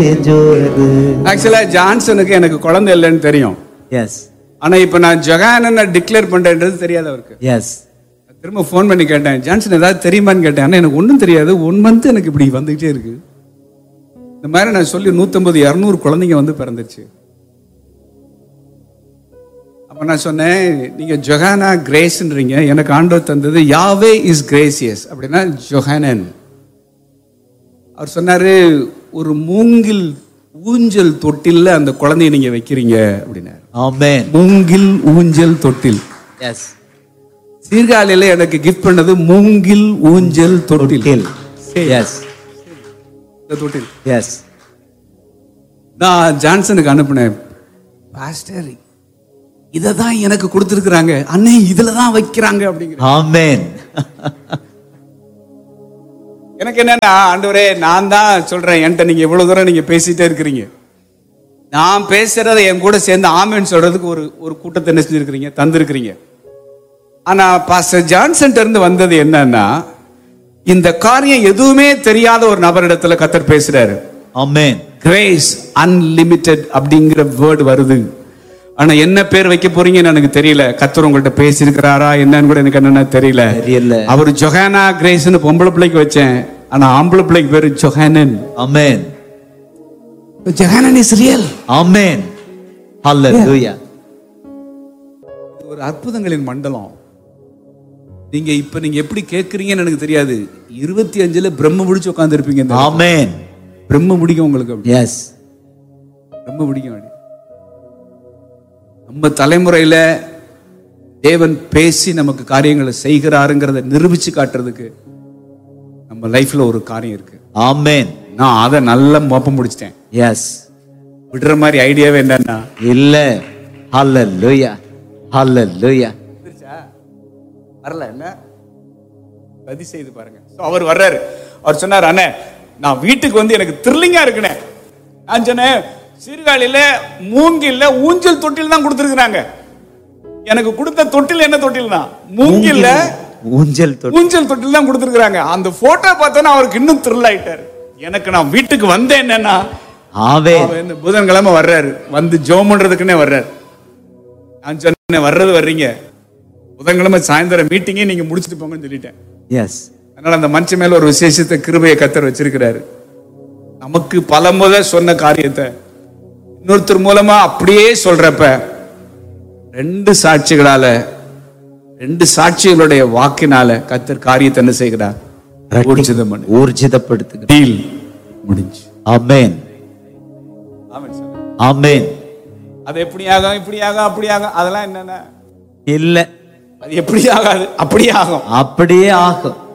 ஜோரு ஆக்சுவலா ஜான்சனுக்கு எனக்கு குழந்தை இல்லைன்னு தெரியும் எஸ் ஆனா இப்ப நான் ஜொகானனை டிக்ளேர் பண்றேன்றது தெரியாது அவருக்கு எஸ் திரும்ப ஃபோன் பண்ணி கேட்டேன் ஜான்சன் ஏதாவது தெரியுமான்னு கேட்டேன் ஆனா எனக்கு ஒன்றும் தெரியாது ஒன் மந்த் எனக்கு இப்படி வந்துகிட்டே இருக்கு இந்த மாதிரி நான் சொல்லி நூத்தம்பது இரநூறு குழந்தைங்க வந்து பிறந்துச்சு அப்ப நான் சொன்னேன் நீங்க ஜொஹானா கிரேஸ்ன்றீங்க எனக்கு ஆண்டவர் தந்தது யாவே இஸ் கிரேசியஸ் அப்படின்னா ஜொஹானன் அவர் சொன்னாரு ஒரு மூங்கில் ஊஞ்சல் தொட்டில்ல அந்த குழந்தைய நீங்க வைக்கிறீங்க அப்படின்னாரு ஆமென் மூங்கில் ஊஞ்சல் தொட்டில் எஸ் சீர்காழியில எனக்கு கிஃப்ட் பண்ணது மூங்கில் ஊஞ்சல் தொட்டில் தொட்டில் எஸ் இந்த தொட்டில் எஸ் நான் ஜான்சனுக்கு அனுப்புனேன் பாஸ்டர் இதை தான் எனக்கு கொடுத்துருக்குறாங்க அண்ணே இதுல தான் வைக்கிறாங்க அப்படிங்கிற ஆமென் எனக்கு என்னன்னா ஆண்டவரே நான் தான் சொல்றேன் என்கிட்ட நீங்க இவ்வளவு தூரம் நீங்க பேசிட்டே இருக்கிறீங்க நான் பேசுறதை என் கூட சேர்ந்து ஆமேன்னு சொல்றதுக்கு ஒரு ஒரு கூட்டத்தை என்ன செஞ்சிருக்கிறீங்க தந்திருக்கிறீங்க ஆனா பாஸ்டர் ஜான்சன் இருந்து வந்தது என்னன்னா இந்த காரியம் எதுவுமே தெரியாத ஒரு நபரிடத்துல கத்தர் பேசுறாரு ஆமென் கிரேஸ் அன்லிமிட்டெட் அப்படிங்கிற வேர்டு வருது ஆனா என்ன பேர் வைக்க போறீங்கன்னு எனக்கு தெரியல கத்தர் உங்கள்ட்ட பேசியிருக்கிறாரா என்னன்னு கூட எனக்கு என்னன்னா தெரியல தெரியல அவர் ஜொஹானா கிரேஸ்னு பொம்பளை பிள்ளைக்கு வச்சேன் ஆனா ஆம்பளை பிள்ளைக்கு பேரு Johanan amen Johanan is real amen hallelujah ஒரு அற்புதங்களின் மண்டலம் நீங்க இப்ப நீங்க எப்படி கேட்கறீங்கன்னு எனக்கு தெரியாது இருபத்தி அஞ்சுல பிரம்ம முடிச்சு உட்கார்ந்து இருப்பீங்க ஆமென் பிரம்ம முடிக்கும் உங்களுக்கு அப்படி எஸ் ரொம்ப பிடிக்கும் அப்படி நம்ம தலைமுறையில தேவன் பேசி நமக்கு காரியங்களை செய்கிறாருங்கிறத நிரூபிச்சு காட்டுறதுக்கு நம்ம லைஃப்ல ஒரு காரியம் இருக்கு ஆமென் நான் அதை நல்லா மோப்பம் முடிச்சிட்டேன் எஸ் விடுற மாதிரி ஐடியாவே என்னன்னா இல்ல ஹalleluya ஹalleluya வரல என்ன சதி செய்து பாருங்க So, அவர் வர்றாரு அவர் சொன்னார் அண்ணே நான் வீட்டுக்கு வந்து எனக்கு த்ரில்லிங்கா இருக்குனே நான் சொன்னேன் சீர்காழியில மூங்கில்ல ஊஞ்சல் தொட்டில் தான் கொடுத்துருக்குறாங்க எனக்கு கொடுத்த தொட்டில் என்ன தொட்டில் தான் மூங்கில்ல ஊஞ்சல் தொட்டில் ஊஞ்சல் தொட்டில் தான் கொடுத்துருக்காங்க அந்த போட்டோ பார்த்தோன்னா அவருக்கு இன்னும் த்ரில் ஆயிட்டாரு எனக்கு நான் வீட்டுக்கு வந்தேன் என்னன்னா ஆமென் அவர் இந்த புதன்கிழமை வர்றாரு வந்து ஜோம் பண்றதுக்குன்னே வர்றாரு நான் சொன்னேன் வர்றது வர்றீங்க புதன்கிழமை சாயந்தரம் மீட்டிங்கே நீங்க முடிச்சுட்டு போங்கன்னு சொல்லிட்டேன் எஸ் அதனால அந்த மனுஷன் மேல ஒரு விசேஷத்தை கிருபையை கத்தர் வச்சிருக்கிறாரு நமக்கு பல முத சொன்ன காரியத்தை இன்னொருத்தர் மூலமா அப்படியே சொல்றப்ப ரெண்டு சாட்சிகளால ரெண்டு சாட்சிகளுடைய வாக்கினால கத்தர் காரியத்தை என்ன செய்கிறார் ஊர்ஜிதம் பண்ணு ஊர்ஜிதப்படுத்துங்க டீல் முடிஞ்சு ஆமென் ஆமென் சார் ஆமென் அது எப்படி ஆகும் இப்படி ஆகும் அப்படி ஆகும் அதெல்லாம் என்னன்னா இல்ல அது எப்படி ஆகாது அப்படியே ஆகும் அப்படியே ஆகும்